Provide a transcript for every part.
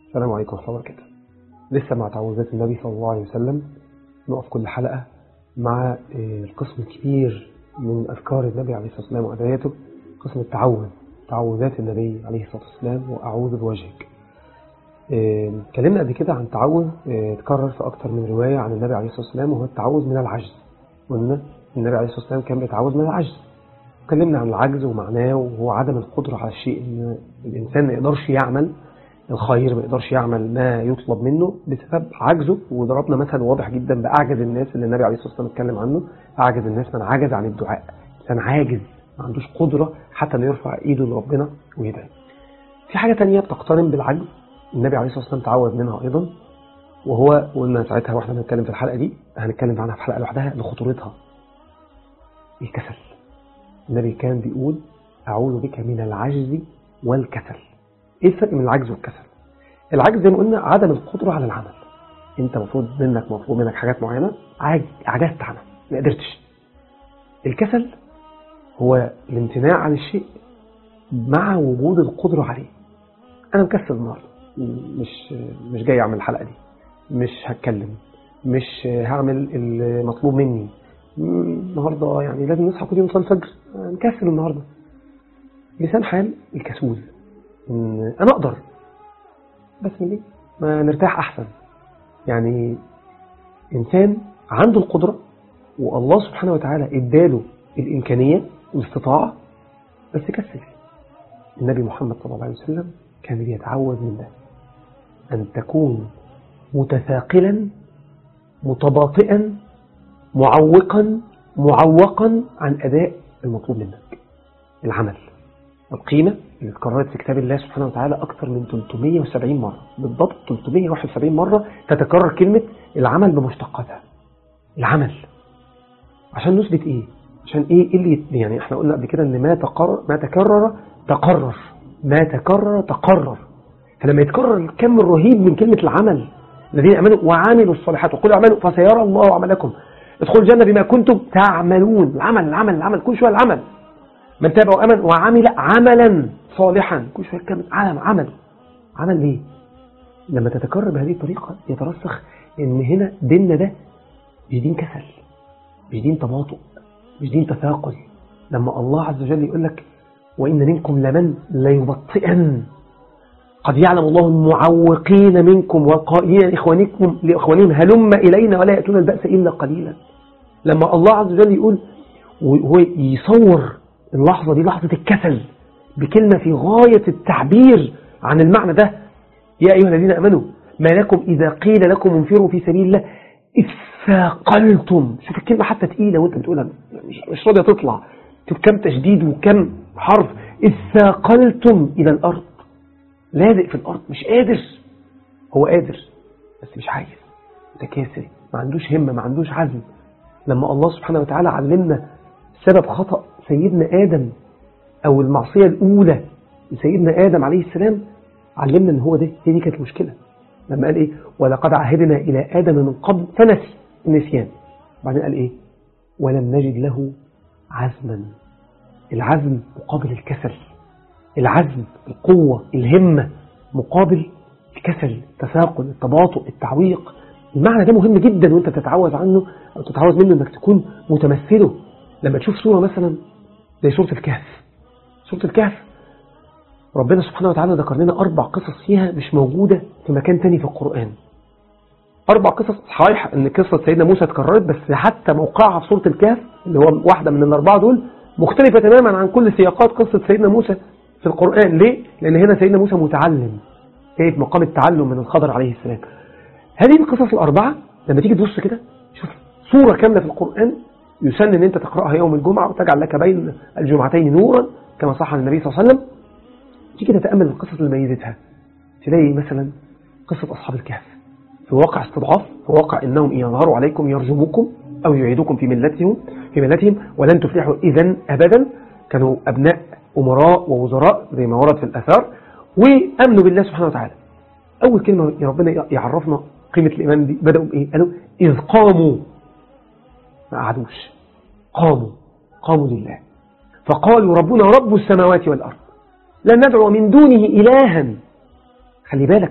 السلام عليكم ورحمة الله وبركاته لسه مع تعوذات النبي صلى الله عليه وسلم نقف كل حلقة مع القسم الكبير من أذكار النبي عليه الصلاة والسلام وأدعيته قسم التعوذ تعوذات النبي عليه الصلاة والسلام وأعوذ بوجهك اتكلمنا قبل كده عن تعوذ اتكرر في أكتر من رواية عن النبي عليه الصلاة والسلام وهو التعوذ من العجز قلنا النبي عليه الصلاة والسلام كان بيتعوذ من العجز اتكلمنا عن العجز ومعناه وهو عدم القدرة على الشيء ان الإنسان ما يقدرش يعمل الخير ما يقدرش يعمل ما يطلب منه بسبب عجزه وضربنا مثل واضح جدا بأعجز الناس اللي النبي عليه الصلاة والسلام اتكلم عنه أعجز الناس من عجز عن الدعاء إنسان عاجز ما عندوش قدرة حتى انه يرفع ايده لربنا ويدعي في حاجة تانية بتقترن بالعجز النبي عليه الصلاة والسلام تعوذ منها أيضا وهو قلنا ساعتها واحنا بنتكلم في الحلقة دي هنتكلم عنها في حلقة لوحدها لخطورتها الكسل النبي كان بيقول أعوذ بك من العجز والكسل ايه الفرق من العجز والكسل العجز زي ما قلنا عدم القدرة على العمل انت مفروض منك مطلوب منك حاجات معينة عجزت عنها ما قدرتش الكسل هو الامتناع عن الشيء مع وجود القدرة عليه انا مكسل النهارده مش مش جاي اعمل الحلقة دي مش هتكلم مش هعمل المطلوب مني النهارده يعني لازم نصحى كل يوم نصلي الفجر مكسل النهارده لسان حال الكسول ان انا اقدر بس من ليه ما نرتاح احسن يعني انسان عنده القدرة والله سبحانه وتعالى اداله الامكانية والاستطاعة بس كسل النبي محمد صلى الله عليه وسلم كان بيتعوذ من ده ان تكون متثاقلا متباطئا معوقا معوقا عن اداء المطلوب منك العمل والقيمة اللي اتكررت في كتاب الله سبحانه وتعالى أكثر من 370 مرة بالضبط 371 مرة تتكرر كلمة العمل بمشتقاتها العمل عشان نثبت إيه عشان إيه اللي يعني احنا قلنا قبل كده إن ما تقرر ما تكرر تقرر ما تكرر تقرر فلما يتكرر الكم الرهيب من كلمة العمل الذين أمنوا وعملوا الصالحات وقولوا اعملوا فسيرى الله عملكم ادخلوا الجنة بما كنتم تعملون العمل العمل العمل كل شوية العمل من تابع وأمن وعمل عملا صالحا كل شوية كلمة عمل عمل عمل ليه لما تتكرر بهذه الطريقة يترسخ ان هنا ديننا ده مش دين كسل مش دين تباطؤ مش دين تثاقل لما الله عز وجل يقول لك وإن منكم لمن ليبطئن قد يعلم الله المعوقين منكم والقائلين لإخوانكم لإخوانهم هلم إلينا ولا يأتون البأس إلا قليلا لما الله عز وجل يقول وهو يصور اللحظة دي لحظة الكسل بكلمة في غاية التعبير عن المعنى ده يا أيها الذين أمنوا ما لكم إذا قيل لكم انفروا في سبيل الله اثاقلتم شوف الكلمة حتى تقيلة وانت بتقولها مش راضية تطلع شوف كم تشديد وكم حرف اثاقلتم إلى الأرض لازق في الأرض مش قادر هو قادر بس مش عايز متكاسل ما عندوش همة ما عندوش عزم لما الله سبحانه وتعالى علمنا سبب خطأ سيدنا آدم أو المعصية الأولى لسيدنا آدم عليه السلام علمنا أن هو ده هي دي كانت المشكلة لما قال إيه ولقد عهدنا إلى آدم من قبل فنسي النسيان بعدين قال إيه ولم نجد له عزما العزم مقابل الكسل العزم القوة الهمة مقابل الكسل التثاقل التباطؤ التعويق المعنى ده مهم جدا وانت تتعوذ عنه أو تتعوذ منه انك تكون متمثله لما تشوف صورة مثلا زي سورة الكهف سورة الكهف ربنا سبحانه وتعالى ذكر لنا أربع قصص فيها مش موجودة في مكان تاني في القرآن أربع قصص صحيح أن قصة سيدنا موسى اتكررت بس حتى موقعها في سورة الكهف اللي هو واحدة من الأربعة دول مختلفة تماما عن كل سياقات قصة سيدنا موسى في القرآن ليه؟ لأن هنا سيدنا موسى متعلم هي في مقام التعلم من الخضر عليه السلام هذه القصص الأربعة لما تيجي تبص كده شوف صورة كاملة في القرآن يسن ان انت تقرأها يوم الجمعة وتجعل لك بين الجمعتين نورا كما صح عن النبي صلى الله عليه وسلم تيجي تتأمل القصص اللي ميزتها تلاقي مثلا قصة أصحاب الكهف في واقع استضعاف في واقع انهم ان يظهروا عليكم يرجموكم او يعيدوكم في ملتهم في ملتهم ولن تفلحوا اذا ابدا كانوا ابناء امراء ووزراء زي ما ورد في الاثار وامنوا بالله سبحانه وتعالى اول كلمه يا ربنا يعرفنا قيمه الايمان دي بداوا بايه قالوا اذ قاموا ما قعدوش قاموا قاموا لله فقالوا ربنا رب السماوات والأرض لن ندعو من دونه إلها خلي بالك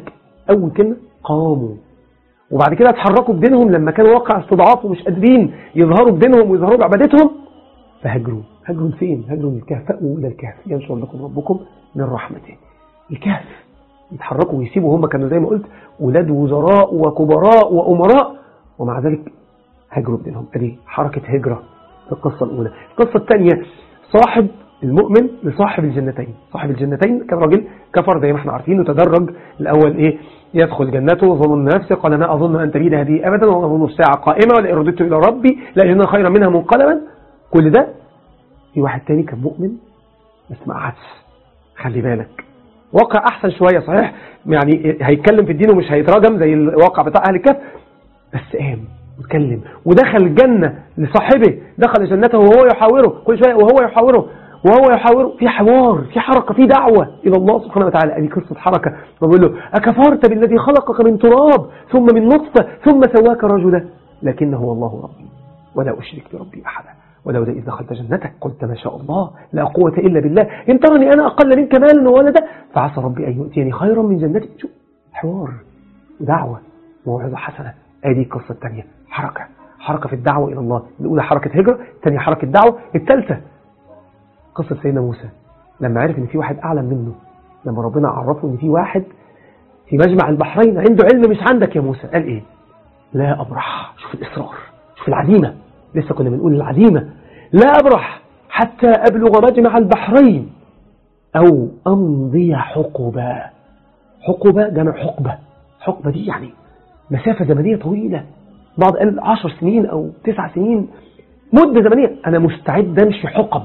أول كلمة قاموا وبعد كده اتحركوا بدينهم لما كانوا واقع استضعاف ومش قادرين يظهروا بدينهم ويظهروا بعبادتهم فهجروا هجروا فين هجروا من الكهف فأووا إلى الكهف ينشر لكم ربكم من رحمته الكهف يتحركوا ويسيبوا هم كانوا زي ما قلت ولاد وزراء وكبراء وأمراء ومع ذلك هجروا بدينهم ادي حركة هجرة في القصة الأولى القصة الثانية صاحب المؤمن لصاحب الجنتين صاحب الجنتين كان راجل كفر زي ما احنا عارفين وتدرج الأول إيه يدخل جنته ظن نفسه قال ما أظن أن تبيد هذه أبدا وأظن الساعة قائمة ولئن رددت إلى ربي لأجدن خيرا منها منقلبا كل ده في واحد تاني كان مؤمن بس ما قعدش خلي بالك واقع أحسن شوية صحيح يعني هيتكلم في الدين ومش هيتراجم زي الواقع بتاع أهل الكهف بس قام واتكلم ودخل الجنة لصاحبه دخل جنته وهو يحاوره كل شوية وهو يحاوره وهو يحاوره في حوار في حركة في دعوة إلى الله سبحانه وتعالى هذه قصة حركة وبقول له أكفرت بالذي خلقك من تراب ثم من نطفة ثم سواك رجلا لكنه هو الله ربي ولا أشرك بربي أحدا ولولا إذ دخلت جنتك قلت ما شاء الله لا قوة إلا بالله إن ترني أنا أقل منك مالا وولدا فعسى ربي أن يؤتيني خيرا من جنتي شوف حوار ودعوة موعظة حسنة هذه القصة الثانية حركة حركة في الدعوة إلى الله الأولى حركة هجرة الثانية حركة دعوة الثالثة قصة سيدنا موسى لما عرف إن في واحد أعلم منه لما ربنا عرفه إن في واحد في مجمع البحرين عنده علم مش عندك يا موسى قال إيه لا أبرح شوف الإصرار شوف العزيمة لسه كنا بنقول العزيمة لا أبرح حتى أبلغ مجمع البحرين أو أمضي حقبا حقبة جمع حقبة حقبة دي يعني مسافة زمنية طويلة بعض قال عشر سنين أو تسع سنين مدة زمنية أنا مستعد أمشي حقب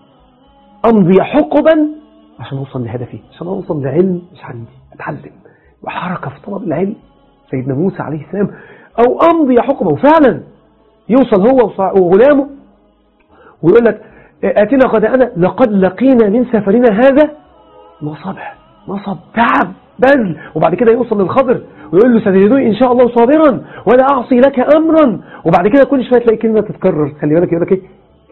أمضي حقبا عشان أوصل لهدفي عشان أوصل لعلم مش عندي أتعلم وحركة في طلب العلم سيدنا موسى عليه السلام أو أمضي حقبا وفعلا يوصل هو وغلامه ويقول لك آتنا غداءنا لقد لقينا من سفرنا هذا نصب نصب تعب بذل وبعد كده يوصل للخضر ويقول له ستجدوني إن شاء الله صابرا ولا أعصي لك أمرا وبعد كده كل شوية تلاقي كلمة تتكرر خلي بالك يقول لك إيه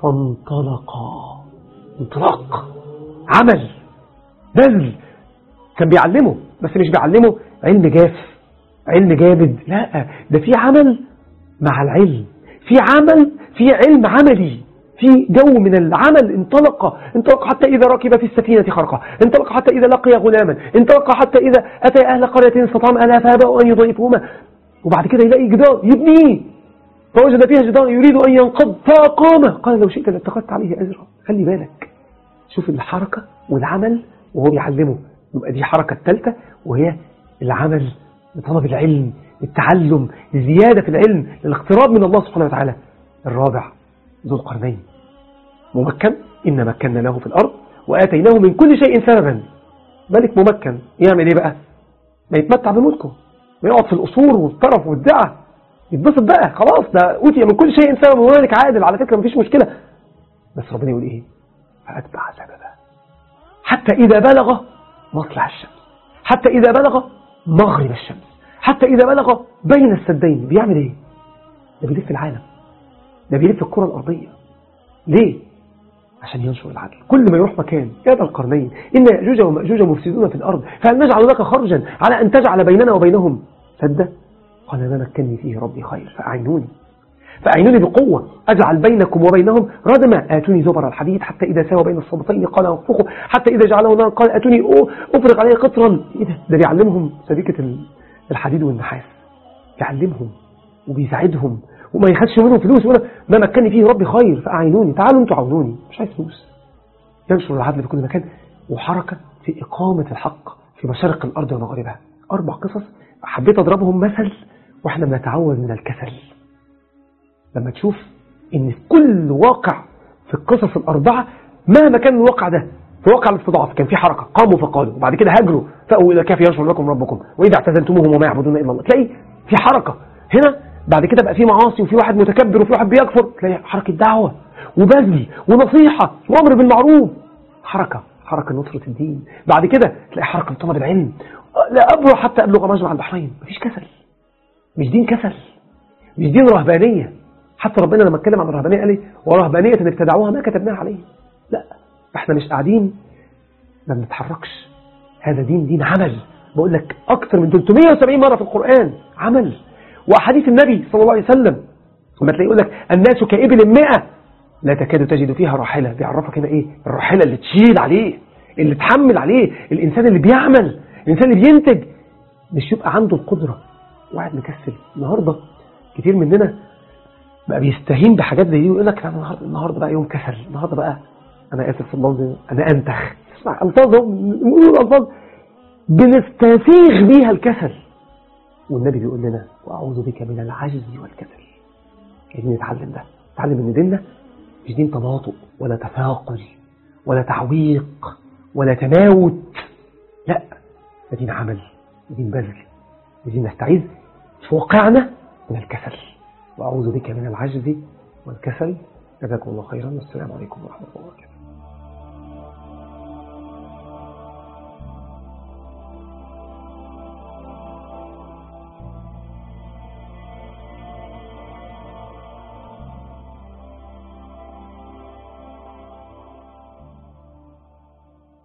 فانطلقا انطلاق عمل بذل كان بيعلمه بس مش بيعلمه علم جاف علم جامد لا ده في عمل مع العلم في عمل في علم عملي في جو من العمل انطلق انطلق حتى إذا ركب في السفينة خرقة انطلق حتى إذا لقي غلاما انطلق حتى إذا أتى أهل قرية استطعم أهلها فأبوا أن يضيفهما وبعد كده يلاقي جدار يبنيه فوجد فيها جدار يريد أن ينقض فأقامه قال لو شئت لاتخذت عليه أجرا خلي بالك شوف الحركة والعمل وهو بيعلمه يبقى دي حركة الثالثة وهي العمل لطلب العلم للتعلم لزيادة في العلم للاقتراب من الله سبحانه وتعالى الرابع ذو القرنين ممكن إن مكنا له في الأرض وآتيناه من كل شيء سببا ملك ممكن يعمل إيه بقى ما يتمتع بملكه ما يقعد في الأصول والطرف والدعة يتبسط بقى خلاص ده أوتي من كل شيء سببا وملك عادل على فكرة مفيش مشكلة بس ربنا يقول إيه فأتبع سببا حتى إذا بلغ مطلع الشمس حتى إذا بلغ مغرب الشمس حتى إذا بلغ بين السدين بيعمل إيه ده بيلف العالم ده بيلف الكرة الأرضية ليه عشان ينشر العدل كل ما يروح مكان يا ذا القرنين إن يأجوج ومأجوج مفسدون في الأرض فهل نجعل لك خرجا على أن تجعل بيننا وبينهم سدا قال ما مكني فيه ربي خير فأعينوني فأعينوني بقوة أجعل بينكم وبينهم ردما آتوني زبر الحديد حتى إذا ساوى بين الصدفين قال انفخوا حتى إذا جعله نار قال آتوني أفرغ عليه قطرا إيه ده ده بيعلمهم سبيكة الحديد والنحاس بيعلمهم وبيساعدهم وما يخدش منهم فلوس يقول ما مكنني فيه ربي خير فأعينوني تعالوا انتوا عاونوني مش عايز فلوس ينشر العدل في كل مكان وحركة في إقامة الحق في مشارق الأرض ومغربها أربع قصص حبيت أضربهم مثل وإحنا بنتعوذ من الكسل لما تشوف إن في كل واقع في القصص الأربعة مهما كان الواقع ده في واقع الاستضعاف كان في حركة قاموا فقالوا وبعد كده هاجروا فأووا إلى كاف ينشر لكم ربكم وإذا اعتزلتموهم وما يعبدون إلا الله تلاقي في حركة هنا بعد كده بقى في معاصي وفي واحد متكبر وفي واحد بيكفر تلاقي حركة دعوة وبذل ونصيحة وأمر بالمعروف حركة حركة نصرة الدين بعد كده تلاقي حركة طلب العلم لا أبرح حتى أبلغ مجمع البحرين مفيش كسل مش دين كسل مش دين رهبانية حتى ربنا لما اتكلم عن الرهبانية قال لي ورهبانية ابتدعوها ما كتبناها عليه لا احنا مش قاعدين ما بنتحركش هذا دين دين عمل بقول لك أكثر من 370 مرة في القرآن عمل وأحاديث النبي صلى الله عليه وسلم لما تلاقي يقول لك الناس كإبل مئة لا تكاد تجد فيها راحلة بيعرفك هنا إيه الراحلة اللي تشيل عليه اللي تحمل عليه الإنسان اللي بيعمل الإنسان اللي بينتج مش يبقى عنده القدرة واحد مكسل النهاردة كتير مننا بقى بيستهين بحاجات زي دي ويقول لك النهارده النهارده بقى يوم كسل النهارده بقى انا اسف في اللفظ انا انتخ اسمع الفاظ نقول الفاظ بنستسيغ بيها الكسل والنبي بيقول لنا واعوذ بك من العجز والكسل عايزين نتعلم ده نتعلم ان ديننا مش دين تباطؤ ولا تثاقل ولا تعويق ولا تماوت لا ده دين عمل دين بذل عايزين نستعيذ في واقعنا من الكسل وأعوذ بك من العجز والكسل جزاكم الله خيرا والسلام عليكم ورحمة الله وبركاته